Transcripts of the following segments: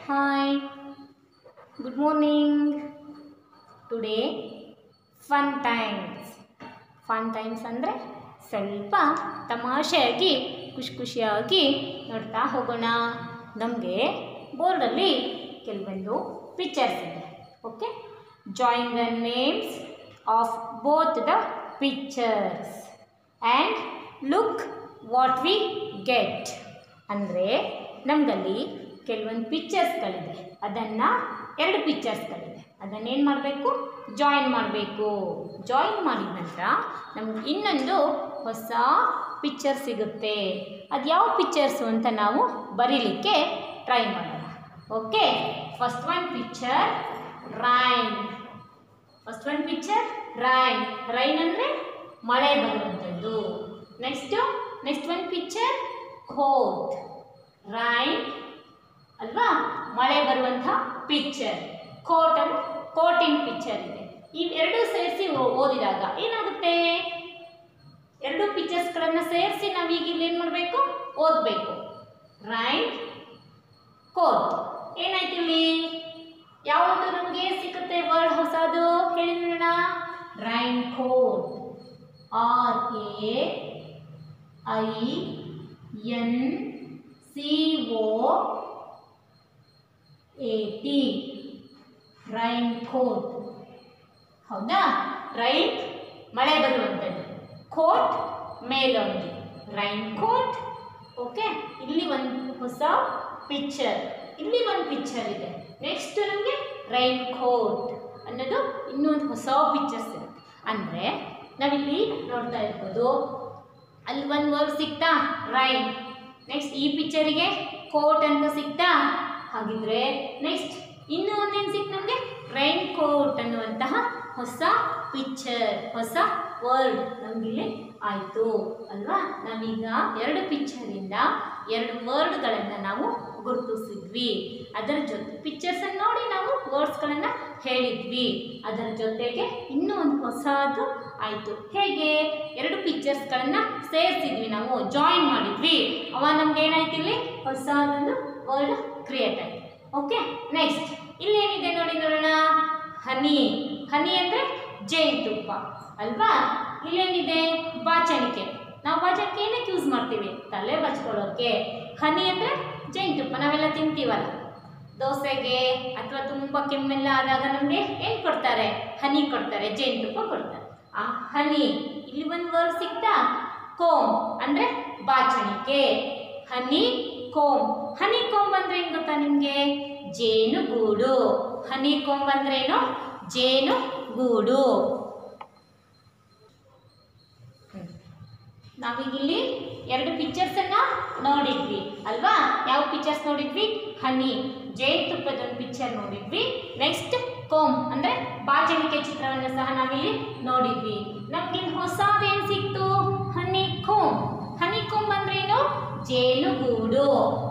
Hi. Good morning. Today fun times. Fun times ಅಂದರೆ ಸ್ವಲ್ಪ ತಮಾಷೆಯಾಗಿ ಖುಷಿ ಖುಷಿಯಾಗಿ ನೋಡ್ತಾ ಹೋಗೋಣ ನಮಗೆ ಬೋರ್ಡಲ್ಲಿ ಕೆಲವೊಂದು ಪಿಕ್ಚರ್ಸ್ ಇದೆ okay join the names of both the pictures and look what we get ಅಂದರೆ ನಮಗಲ್ಲಿ ಕೆಲವೊಂದು ಪಿಕ್ಚರ್ಸ್ಗಳಿದೆ ಅದನ್ನು ಎರಡು ಪಿಕ್ಚರ್ಸ್ಗಳಿದೆ ಅದನ್ನೇನು ಮಾಡಬೇಕು ಜಾಯಿನ್ ಮಾಡಬೇಕು ಜಾಯಿನ್ ಮಾಡಿದ ನಂತರ ನಮ್ಗೆ ಇನ್ನೊಂದು ಹೊಸ ಪಿಕ್ಚರ್ ಸಿಗುತ್ತೆ ಅದು ಯಾವ ಪಿಕ್ಚರ್ಸು ಅಂತ ನಾವು ಬರೀಲಿಕ್ಕೆ ಟ್ರೈ ಮಾಡೋಣ okay first one picture rain first one picture rain rain ಅಂದರೆ ಮಳೆ ಬರುವಂಥದ್ದು next next one picture coat rain ಅಲ್ವಾ ಮಳೆ ಬರುವಂಥ ಪಿಕ್ಚರ್ ಕೋಟ್ ಅಂದರೆ ಕೋಟಿನ ಪಿಕ್ಚರ್ ಇದೆ ಇವೆರಡೂ ಸೇರಿಸಿ ಓದಿದಾಗ ಏನಾಗುತ್ತೆ ಎರಡು ಪಿಕ್ಚರ್ಸ್ಗಳನ್ನು ಸೇರಿಸಿ ನಾವು ಈಗ ಇಲ್ಲಿ ಏನು ಮಾಡಬೇಕು ಓದಬೇಕು ರೈನ್ ಕೋಟ್ ಏನಾಯ್ತು ಇಲ್ಲಿ ಯಾವುದು ನಮಗೆ ಸಿಗುತ್ತೆ ವರ್ಡ್ ಹೊಸದು ಹೇಳಿ ನೋಡೋಣ rain coat R A I N C O A T rain coat ಹೌದಾ ರೈನ್ ಮಳೆ ಬರುವಂಥದ್ದು ಕೋಟ್ ಮೇಲೊಂದು ರೈನ್ ಕೋಟ್ ಓಕೆ ಇಲ್ಲಿ ಒಂದು ಹೊಸ ಪಿಕ್ಚರ್ ಇಲ್ಲಿ ಒಂದು ಪಿಕ್ಚರ್ ಇದೆ ನೆಕ್ಸ್ಟ್ ನಮಗೆ ರೈನ್ ಕೋಟ್ ಅನ್ನೋದು ಇನ್ನೂ ಒಂದು ಹೊಸ ಪಿಕ್ಚರ್ಸ್ ಇದೆ ಅಂದರೆ ನಾವಿಲ್ಲಿ ನೋಡ್ತಾ ಇರ್ಬೋದು ಅಲ್ಲಿ ಒಂದು ವರ್ಡ್ ಸಿಗ್ತಾ ರೈನ್ ನೆಕ್ಸ್ಟ್ ಈ ಪಿಕ್ಚರಿಗೆ ಕೋಟ್ ಅಂತ ಸಿಗ್ತಾ ಹಾಗಿದ್ರೆ ನೆಕ್ಸ್ಟ್ ಇನ್ನೂ ಒಂದೇನು ಸಿಕ್ತು ನಮಗೆ ರೈನ್ ಕೋಟ್ ಅನ್ನುವಂತಹ ಹೊಸ ಪಿಕ್ಚರ್ ಹೊಸ ವರ್ಡ್ ನಮಗಿಲ್ಲಿ ಆಯಿತು ಅಲ್ವಾ ನಾವೀಗ ಎರಡು ಪಿಕ್ಚರಿಂದ ಎರಡು ವರ್ಡ್ಗಳನ್ನು ನಾವು ಗುರುತಿಸಿದ್ವಿ ಅದರ ಜೊತೆ ಪಿಕ್ಚರ್ಸನ್ನು ನೋಡಿ ನಾವು ವರ್ಡ್ಸ್ಗಳನ್ನು ಹೇಳಿದ್ವಿ ಅದರ ಜೊತೆಗೆ ಇನ್ನೂ ಒಂದು ಹೊಸದು ಆಯಿತು ಹೇಗೆ ಎರಡು ಪಿಕ್ಚರ್ಸ್ಗಳನ್ನು ಸೇರಿಸಿದ್ವಿ ನಾವು ಜಾಯಿನ್ ಮಾಡಿದ್ವಿ ಅವ ನಮ್ಗೆ ಏನಾಯ್ತು ಇಲ್ಲಿ ಹೊಸದೊಂದು ವರ್ಡ್ ಕ್ರಿಯೇಟ್ ಆಯಿತು ಓಕೆ ನೆಕ್ಸ್ಟ್ ಇಲ್ಲೇನಿದೆ ನೋಡಿ ನೋಡೋಣ ಹನಿ ಹನಿ ಅಂದರೆ ಜೇನುತುಪ್ಪ ಅಲ್ವಾ ಇಲ್ಲೇನಿದೆ ಬಾಚಣಿಕೆ ನಾವು ಬಾಚಣಿಕೆ ಏನಕ್ಕೆ ಯೂಸ್ ಮಾಡ್ತೀವಿ ತಲೆ ಬಚ್ಕೊಳ್ಳೋಕೆ ಹನಿ ಅಂದರೆ ಜೇನುತುಪ್ಪ ನಾವೆಲ್ಲ ತಿಂತೀವಲ್ಲ ದೋಸೆಗೆ ಅಥವಾ ತುಂಬ ಕೆಮ್ಮೆಲ್ಲ ಆದಾಗ ನಮಗೆ ಏನು ಕೊಡ್ತಾರೆ ಹನಿ ಕೊಡ್ತಾರೆ ಜೇನುತುಪ್ಪ ಕೊಡ್ತಾರೆ ಆ ಹನಿ ಇಲ್ಲಿ ಒಂದು ವರ್ಡ್ ಸಿಗ್ತಾ ಕೋಮ್ ಅಂದರೆ ಬಾಚಣಿಕೆ ಹನಿ ಕೋಮ್ ಹನಿ ಕೋಂಬ್ ಅಂದ್ರೆ ಏನು ಗೊತ್ತಾ ನಿಮಗೆ ಜೇನುಗೂಡು ಹನಿ ಕೋಂಬ್ ಅಂದ್ರೇನು ಜೇನು ಗೂಡು ನಾವೀಗಿಲ್ಲಿ ಎರಡು ಪಿಕ್ಚರ್ಸನ್ನು ನೋಡಿದ್ವಿ ಅಲ್ವಾ ಯಾವ ಪಿಕ್ಚರ್ಸ್ ನೋಡಿದ್ವಿ ಹನಿ ಜೇನುತುಪ್ಪದ ಒಂದು ಪಿಕ್ಚರ್ ನೋಡಿದ್ವಿ ನೆಕ್ಸ್ಟ್ ಕೋಮ್ ಅಂದರೆ ಬಾಚಣಿಕೆ ಚಿತ್ರವನ್ನು ಸಹ ನಾವಿಲ್ಲಿ ನೋಡಿದ್ವಿ ನಮ್ಗೆ ಹೊಸದೇನು ಸಿಕ್ತು ಹನಿ ಕೋಮ್ ಹನಿ ಕೋಮ್ ಅಂದ್ರೇನು ಜೇನುಗೂಡು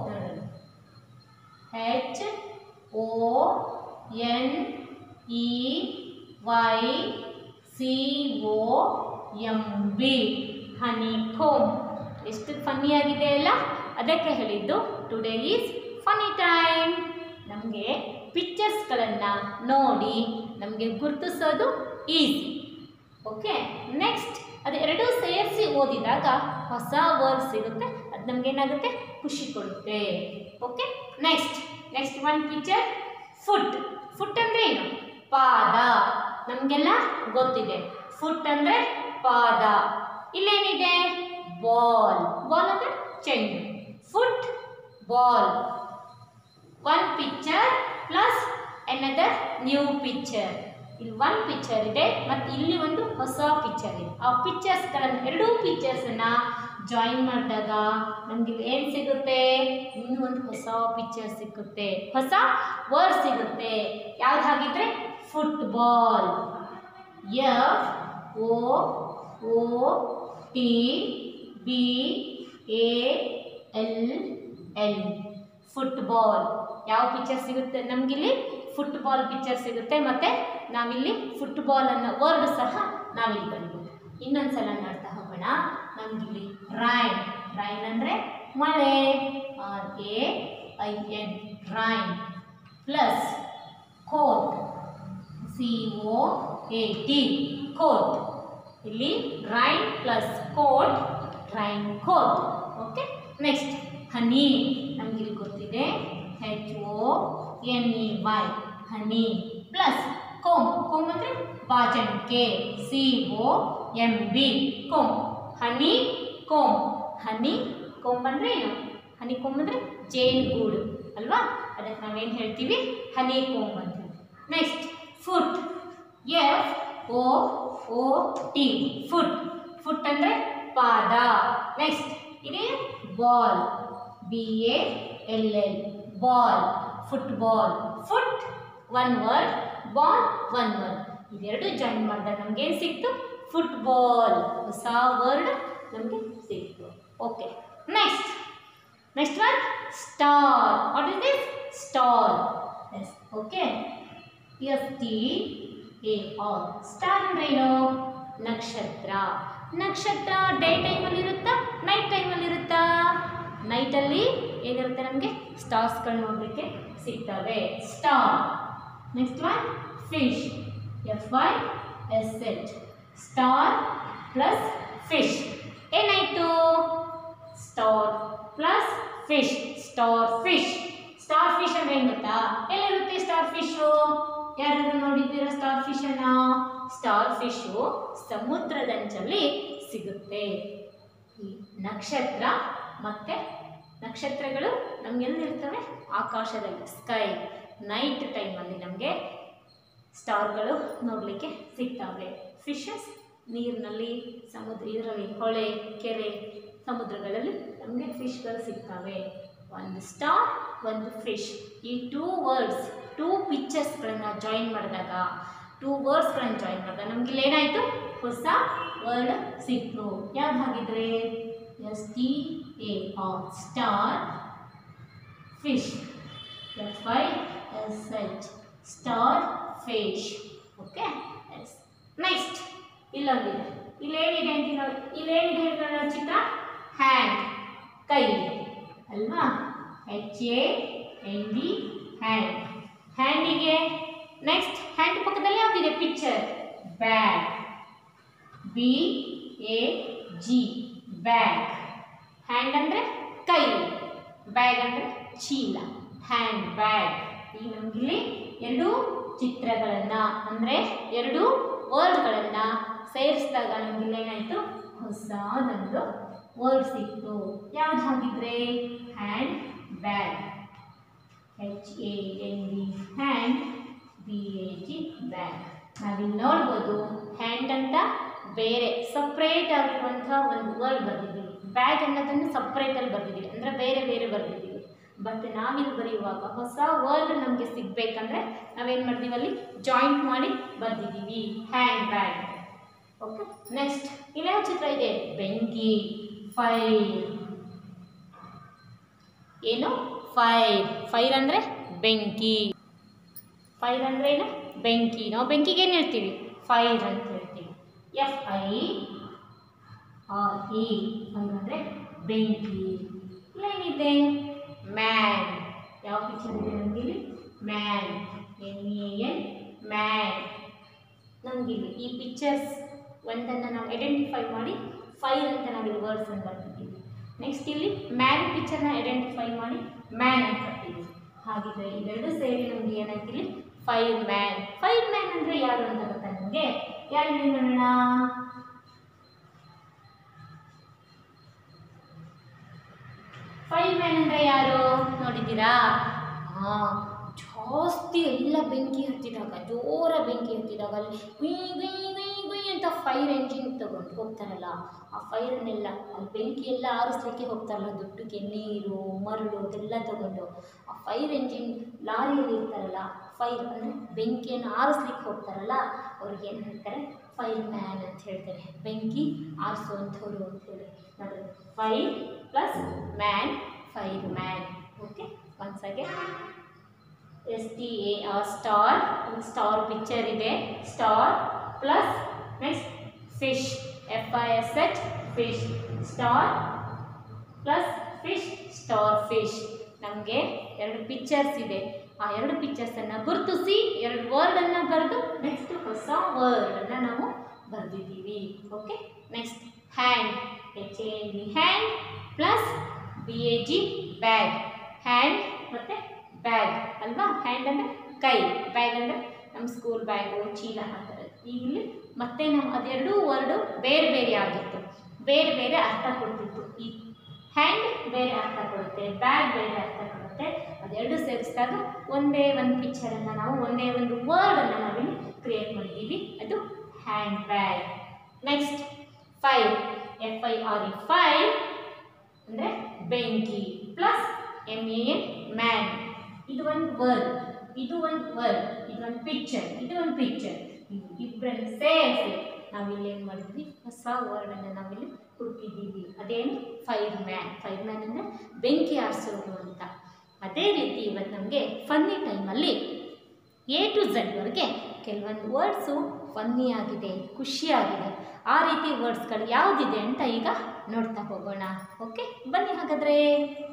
H O N E Y C O M B honey comb ಎಷ್ಟು ಫನ್ನಿ ಆಗಿದೆ ಅಲ್ಲ ಅದಕ್ಕೆ ಹೇಳಿದ್ದು ಟುಡೇ ಈಸ್ ಫನಿ ಟೈಮ್ ನಮಗೆ ಪಿಕ್ಚರ್ಸ್ಗಳನ್ನು ನೋಡಿ ನಮಗೆ ಗುರುತಿಸೋದು ಈಸಿ ಓಕೆ ನೆಕ್ಸ್ಟ್ ಅದು ಎರಡೂ ಸೇರಿಸಿ ಓದಿದಾಗ ಹೊಸ ವರ್ಡ್ ಸಿಗುತ್ತೆ ಅದು ನಮಗೇನಾಗುತ್ತೆ ಖುಷಿ ಕೊಡುತ್ತೆ okay next next one picture foot foot ಅಂದರೆ ಏನು ಪಾದ ನಮಗೆಲ್ಲ ಗೊತ್ತಿದೆ ಫುಟ್ ಅಂದರೆ ಪಾದ ಇಲ್ಲೇನಿದೆ ಬಾಲ್ ಬಾಲ್ ಅಂದರೆ ಚೆಂಡು foot ball one picture plus another new picture ಇಲ್ಲಿ ಒಂದು ಪಿಕ್ಚರ್ ಇದೆ ಮತ್ತು ಇಲ್ಲಿ ಒಂದು ಹೊಸ ಪಿಕ್ಚರ್ ಇದೆ ಆ ಪಿಕ್ಚರ್ಸ್ಗಳನ್ನು ಎರಡೂ ಪಿಕ್ಚರ್ಸನ್ನು ಜಾಯಿನ್ ಮಾಡಿದಾಗ ನಮಗೆ ಏನು ಸಿಗುತ್ತೆ ಇನ್ನೂ ಒಂದು ಹೊಸ ಪಿಕ್ಚರ್ ಸಿಗುತ್ತೆ ಹೊಸ ವರ್ಡ್ ಸಿಗುತ್ತೆ ಯಾವ್ದು ಹಾಗಿದ್ರೆ football F O O T B A L L football ಯಾವ ಪಿಕ್ಚರ್ ಸಿಗುತ್ತೆ ನಮಗಿಲ್ಲಿ ಫುಟ್ಬಾಲ್ ಪಿಕ್ಚರ್ ಸಿಗುತ್ತೆ ಮತ್ತು ನಾವಿಲ್ಲಿ ಫುಟ್ಬಾಲ್ ಅನ್ನೋ ವರ್ಡ್ ಸಹ ನಾವಿಲ್ಲಿ ಬರೀಬೋದು ಇನ್ನೊಂದು ಸಲ ನೋಡ್ತಾ ಹೋಗೋಣ ನಮಗಿಲ್ಲಿ ರೈನ್ ರೈನ್ ಅಂದರೆ ಮಳೆ R A I N rain plus coat C O A T coat ಇಲ್ಲಿ rain plus coat rain coat okay next honey ನಮ್ಗೆ ಇಲ್ಲಿ ಗೊತ್ತಿದೆ H O N E Y honey plus comb comb ಅಂದರೆ ಬಾಜಣಿಕೆ C O M B comb honey comb honey comb ಅಂದರೆ ಏನು ಹನಿ comb ಅಂದರೆ ಜೇನುಗೂಡು ಅಲ್ವಾ ಅದಕ್ಕೆ ನಾವೇನು ಹೇಳ್ತೀವಿ ಹನಿ ಕೋಮ್ ಅಂತ next foot F O O T foot foot ಅಂದರೆ ಪಾದ ನೆಕ್ಸ್ಟ್ ಇದೆ ball B A L L ball football foot one word ball one word ಇದೆರಡು ಜಾಯಿನ್ ಮಾಡಿದಾಗ ನಮ್ಗೆ ಏನು ಸಿಕ್ತು ಫುಟ್ಬಾಲ್ ಹೊಸ ವರ್ಡ್ ನಮಗೆ ಸಿಕ್ತು okay next next one star what is this star S okay S T A R star ಅಂದ್ರೆ ಏನು ನಕ್ಷತ್ರ ನಕ್ಷತ್ರ ಡೇ ಟೈಮಲ್ಲಿ ಇರುತ್ತಾ ನೈಟ್ ಟೈಮಲ್ಲಿ ಇರುತ್ತಾ ನೈಟಲ್ಲಿ ಏನಿರುತ್ತೆ ನಮಗೆ ಸ್ಟಾರ್ಸ್ಗಳು ನೋಡಲಿಕ್ಕೆ ಸಿಗ್ತವೆ star next one fish F I S H star plus fish ಏನಾಯಿತು star plus fish star fish star fish ಅಂದ್ರೆ ಏನು ಗೊತ್ತಾ ಎಲ್ಲಿರುತ್ತೆ ಸ್ಟಾರ್ ಫಿಶು ಯಾರಾದ್ರೂ ನೋಡಿದ್ದೀರಾ ಸ್ಟಾರ್ ಫಿಶ್ ಅನ್ನ ಸ್ಟಾರ್ ಫಿಶು ಸಮುದ್ರದಂಚಲ್ಲಿ ಸಿಗುತ್ತೆ ಈ ನಕ್ಷತ್ರ ಮತ್ತೆ ನಕ್ಷತ್ರಗಳು ನಮ್ಗೆಲ್ಲಿರ್ತವೆ ಆಕಾಶದಲ್ಲಿ ಸ್ಕೈ ನೈಟ್ ಟೈಮಲ್ಲಿ ನಮಗೆ ಸ್ಟಾರ್ಗಳು ನೋಡಲಿಕ್ಕೆ ಸಿಗ್ತವೆ ಫಿಶಸ್ ನೀರಿನಲ್ಲಿ ಸಮುದ್ರ ಇದರಲ್ಲಿ ಹೊಳೆ ಕೆರೆ ಸಮುದ್ರಗಳಲ್ಲಿ ನಮಗೆ ಫಿಶ್ಗಳು ಸಿಗ್ತವೆ ಒಂದು ಸ್ಟಾರ್ ಒಂದು ಫಿಶ್ ಈ ಟೂ ವರ್ಡ್ಸ್ ಟೂ ಪಿಕ್ಚರ್ಸ್ಗಳನ್ನು ಜಾಯಿನ್ ಮಾಡಿದಾಗ ಟೂ ವರ್ಡ್ಸ್ಗಳನ್ನು ಜಾಯಿನ್ ಮಾಡಿದಾಗ ನಮ್ಗೆ ಇಲ್ಲಿ ಏನಾಯಿತು ಹೊಸ ವರ್ಡ್ ಸಿಕ್ತು ಯಾವ್ದು ಹಾಗಿದ್ರೆ S T A R star fish F I S H star fish okay S next ಇಲ್ಲೊಂದಿದೆ ಇಲ್ಲೇನಿದೆ ಅಂತ ನೋಡಿ ಇಲ್ಲೇನಿದೆ ಅಂತ ನೋಡಿ ಚಿತ್ರ ಹ್ಯಾಂಡ್ ಕೈ ಅಲ್ವಾ H A N D hand ಹ್ಯಾಂಡಿಗೆ ನೆಕ್ಸ್ಟ್ ಹ್ಯಾಂಡ್ ಪಕ್ಕದಲ್ಲಿ ಯಾವುದಿದೆ picture bag B A G bag hand ಅಂದರೆ ಕೈ ಬ್ಯಾಗ್ ಅಂದರೆ ಚೀಲ ಹ್ಯಾಂಡ್ ಬ್ಯಾಗ್ ಈಗ ನಮಗಿಲ್ಲಿ ಎರಡು ಚಿತ್ರಗಳನ್ನು ಅಂದರೆ ಎರಡು ವರ್ಡ್ಗಳನ್ನು ಸೇರಿಸಿದಾಗ ನಮಗಿಲ್ಲ ಏನಾಯಿತು ಹೊಸದೊಂದು ವರ್ಡ್ ಸಿಕ್ತು ಯಾವ್ದು ಹಾಗಿದ್ರೆ hand bag H A N D hand B A G bag ನಾವಿಲ್ಲಿ ನೋಡ್ಬೋದು ಹ್ಯಾಂಡ್ ಅಂತ ಬೇರೆ ಸಪ್ರೇಟ್ ಆಗಿರುವಂಥ ಒಂದು ವರ್ಡ್ ಬರೆದಿದ್ದೀವಿ ಬ್ಯಾಗ್ ಅನ್ನೋದನ್ನು ಸಪ್ರೇಟಲ್ಲಿ ಬರೆದಿದ್ದೀವಿ ಅಂದರೆ ಬೇರೆ ಬೇರೆ ಬರೆದಿದ್ದೀವಿ ಬಟ್ ನಾವಿಲ್ಲಿ ಬರೆಯುವಾಗ ಹೊಸ ವರ್ಡ್ ನಮಗೆ ಸಿಗಬೇಕಂದ್ರೆ ನಾವೇನು ಮಾಡ್ತೀವಿ ಅಲ್ಲಿ ಜಾಯಿಂಟ್ ಮಾಡಿ ಬರೆದಿದ್ದೀವಿ ಹ್ಯಾಂಡ್ ಬ್ಯಾಗ್ ಓಕೆ ನೆಕ್ಸ್ಟ್ ಇಲ್ಲಿ ಯಾವ ಚಿತ್ರ ಇದೆ ಬೆಂಕಿ ಫೈರ್ ಏನು ಫೈರ್ ಫೈರ್ ಅಂದರೆ ಬೆಂಕಿ ಫೈರ್ ಅಂದರೆ ಏನು ಬೆಂಕಿ ನಾವು ಬೆಂಕಿಗೆ ಏನು ಹೇಳ್ತೀವಿ ಫೈರ್ ಅಂತ ಹೇಳ್ತೀವಿ F I R E fire ಅಂದರೆ ಬೆಂಕಿ ಇಲ್ಲೇನಿದೆ ಮ್ಯಾನ್ ಯಾವ ಪಿಕ್ಚರ್ ಇದೆ ನಮಗೆ ಇಲ್ಲಿ man N A N man ನಮಗಿಲ್ಲಿ ಈ ಪಿಕ್ಚರ್ಸ್ ಒಂದನ್ನು ನಾವು ಐಡೆಂಟಿಫೈ ಮಾಡಿ ಫೈರ್ ಅಂತ ನಾವಿಲ್ಲಿ ವರ್ಡ್ಸ್ ಅನ್ನು ಬರ್ತಿದ್ದೀವಿ ನೆಕ್ಸ್ಟ್ ಇಲ್ಲಿ ಮ್ಯಾನ್ ಪಿಕ್ಚರ್ನ ಐಡೆಂಟಿಫೈ ಮಾಡಿ ಮ್ಯಾನ್ ಅಂತ ಬರ್ತೀವಿ ಹಾಗಿದ್ರೆ ಇವೆರಡು ಸೇರಿ ನಮಗೆ ಏನಾಯ್ತು ಇಲ್ಲಿ ಫೈರ್ ಮ್ಯಾನ್ ಫೈರ್ ಮ್ಯಾನ್ ಅಂದರೆ ಯಾರು ಅಂತ ಗೊತ್ತಾ ನಿಮಗೆ ಯಾರು ಹೇಳಿ ನೋಡೋಣ ಫೈರ್ ಮ್ಯಾನ್ ಅಂದರೆ ಯಾರು ನೋಡಿದ್ದೀರಾ ಹಾಂ ಜಾಸ್ತಿ ಎಲ್ಲ ಬೆಂಕಿ ಹತ್ತಿದಾಗ ಜೋರ ಬೆಂಕಿ ಹತ್ತಿದಾಗ ಅಲ್ಲಿ ಗುಯ್ ಗುಯ್ ಗುಯ್ ಗುಯ್ ಅಂತ ಫೈರ್ ಎಂಜಿನ್ ತಗೊಂಡು ಹೋಗ್ತಾರಲ್ಲ ಆ ಫೈರನ್ನೆಲ್ಲ ಅಲ್ಲಿ ಬೆಂಕಿ ಎಲ್ಲ ಆರಿಸ್ಲಿಕ್ಕೆ ಹೋಗ್ತಾರಲ್ಲ ದುಡ್ಡಿಗೆ ನೀರು ಮರಳು ಅದೆಲ್ಲ ತಗೊಂಡು ಆ ಫೈರ್ ಎಂಜಿನ್ ಲಾರಿಯಲ್ಲಿ ಇರ್ತಾರಲ್ಲ ಫೈರ್ ಅಂದರೆ ಬೆಂಕಿಯನ್ನು ಆರಿಸ್ಲಿಕ್ಕೆ ಹೋಗ್ತಾರಲ್ಲ ಅವ್ರಿಗೆ ಏನು ಹೇಳ್ತಾರೆ ಫೈರ್ ಮ್ಯಾನ್ ಅಂತ ಹೇಳ್ತಾರೆ ಬೆಂಕಿ ಆರಿಸುವಂಥವ್ರು ಅಂತ ಹೇಳಿ ನೋಡಿ fire plus man fire man okay once again S T A R star ಒಂದು ಸ್ಟಾರ್ ಪಿಕ್ಚರ್ ಇದೆ star plus next fish F I S H fish star plus fish star fish ನಮಗೆ ಎರಡು ಪಿಕ್ಚರ್ಸ್ ಇದೆ ಆ ಎರಡು ಪಿಕ್ಚರ್ಸನ್ನು ಗುರುತಿಸಿ ಎರಡು ವರ್ಡನ್ನು ಬರೆದು ನೆಕ್ಸ್ಟ್ ಹೊಸ ವರ್ಡನ್ನು ನಾವು ಬರೆದಿದ್ದೀವಿ okay next hand H A D hand plus B A G bag hand ಮತ್ತು ಬ್ಯಾಗ್ ಅಲ್ವಾ ಹ್ಯಾಂಡ್ ಅಂದರೆ ಕೈ ಬ್ಯಾಗ್ ಅಂದರೆ ನಮ್ಮ ಸ್ಕೂಲ್ ಬ್ಯಾಗು ಚೀಲ ಆ ಥರದ್ದು ಈಗ ಇಲ್ಲಿ ಮತ್ತೆ ನಾವು ಅದೆರಡೂ ವರ್ಡು ಬೇರೆ ಬೇರೆ ಆಗಿತ್ತು ಬೇರೆ ಬೇರೆ ಅರ್ಥ ಕೊಡ್ತಿತ್ತು ಈ ಹ್ಯಾಂಡ್ ಬೇರೆ ಅರ್ಥ ಕೊಡುತ್ತೆ ಬ್ಯಾಗ್ ಬೇರೆ ಅರ್ಥ ಕೊಡುತ್ತೆ ಅದೆರಡು ಸೇರಿಸಿದಾಗ ಒಂದೇ ಒಂದು ಪಿಕ್ಚರನ್ನು ನಾವು ಒಂದೇ ಒಂದು ವರ್ಡನ್ನು ನಾವಿಲ್ಲಿ ಕ್ರಿಯೇಟ್ ಮಾಡಿದ್ದೀವಿ ಅದು hand bag next fire F I R E fire ಅಂದರೆ ಬೆಂಕಿ plus M A N man ಇದು ಒಂದು ವರ್ಡ್ ಇದು ಒಂದು ವರ್ಡ್ ಇದು ಒಂದು ಪಿಕ್ಚರ್ ಇದು ಒಂದು ಪಿಕ್ಚರ್ ಇಬ್ಬರನ್ನು ಸೇರಿಸಿ ನಾವಿಲ್ಲಿ ಏನು ಮಾಡಿದ್ವಿ ಹೊಸ ವರ್ಡನ್ನು ನಾವಿಲ್ಲಿ ಹುಡುಕಿದ್ದೀವಿ ಅದೇನು ಫೈರ್ ಮ್ಯಾನ್ ಫೈರ್ ಮ್ಯಾನ್ ಅಂದರೆ ಬೆಂಕಿ ಆರಿಸೋದು ಅಂತ ಅದೇ ರೀತಿ ಇವತ್ತು ನಮಗೆ ಫನ್ನಿ ಟೈಮಲ್ಲಿ ಎ ಟು ಝಡ್ವರೆಗೆ ಕೆಲವೊಂದು ವರ್ಡ್ಸು ಫನ್ನಿ ಆಗಿದೆ ಖುಷಿಯಾಗಿದೆ ಆ ರೀತಿ ವರ್ಡ್ಸ್ಗಳು ಯಾವುದಿದೆ ಅಂತ ಈಗ ನೋಡ್ತಾ ಹೋಗೋಣ ಓಕೆ ಬನ್ನಿ ಹಾಗಾದರೆ